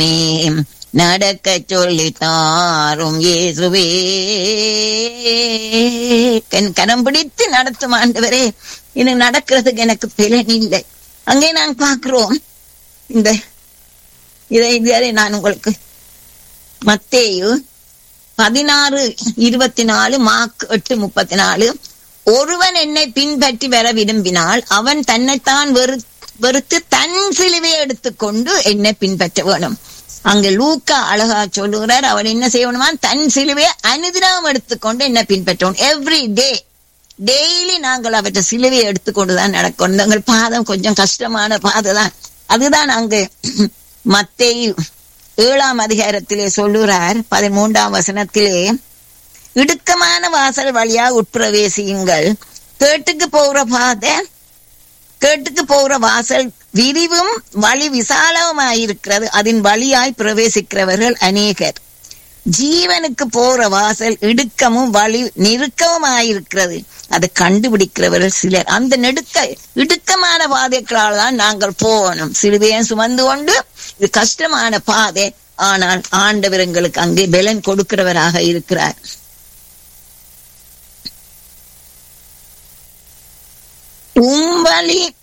நடக்க சொல்லி தாரும் இயேசுவே என் கரம் பிடித்து நடத்தும் ஆண்டவரே இது நடக்கிறதுக்கு எனக்கு பலன் இல்லை அங்கே நான் பார்க்கிறோம் இந்த இதை இதை நான் உங்களுக்கு மத்தேயு பதினாறு இருபத்தி நாலு மார்க் எட்டு முப்பத்தி நாலு ஒருவன் என்னை பின்பற்றி வர விரும்பினால் அவன் தன்னைத்தான் வெறு வெறுத்து தன் சிலுவை எடுத்துக்கொண்டு என்னை பின்பற்ற வேணும் அங்க லூக்கா அழகா சொல்லுகிறார் அவன் என்ன செய்யணுமா தன் சிலுவையை அனுதினம் எடுத்துக்கொண்டு என்ன பின்பற்றணும் எவ்ரி டே டெய்லி நாங்கள் அவற்றை சிலுவையை எடுத்துக்கொண்டுதான் நடக்கணும் எங்கள் பாதம் கொஞ்சம் கஷ்டமான பாதை தான் அதுதான் அங்கு மத்தேயு ஏழாம் அதிகாரத்திலே சொல்லுறார் பதிமூன்றாம் வசனத்திலே இடுக்கமான வாசல் வழியா உட்பிரவேசியுங்கள் கேட்டுக்கு போகிற பாதை கேட்டுக்கு போகிற வாசல் விரிவும் வழி விசாலமாயிருக்கிறது அதன் வழியாய் பிரவேசிக்கிறவர்கள் அநேகர் ஜீவனுக்கு போற வாசல் இடுக்கமும் வழி நெருக்கமுமாயிருக்கிறது அதை கண்டுபிடிக்கிறவர்கள் சிலர் அந்த நெடுக்க இடுக்கமான பாதைகளால் தான் நாங்கள் போகணும் சிறுவையும் சுமந்து கொண்டு இது கஷ்டமான பாதை ஆனால் ஆண்டவர் எங்களுக்கு அங்கே பலன் கொடுக்கிறவராக இருக்கிறார் உம்பலி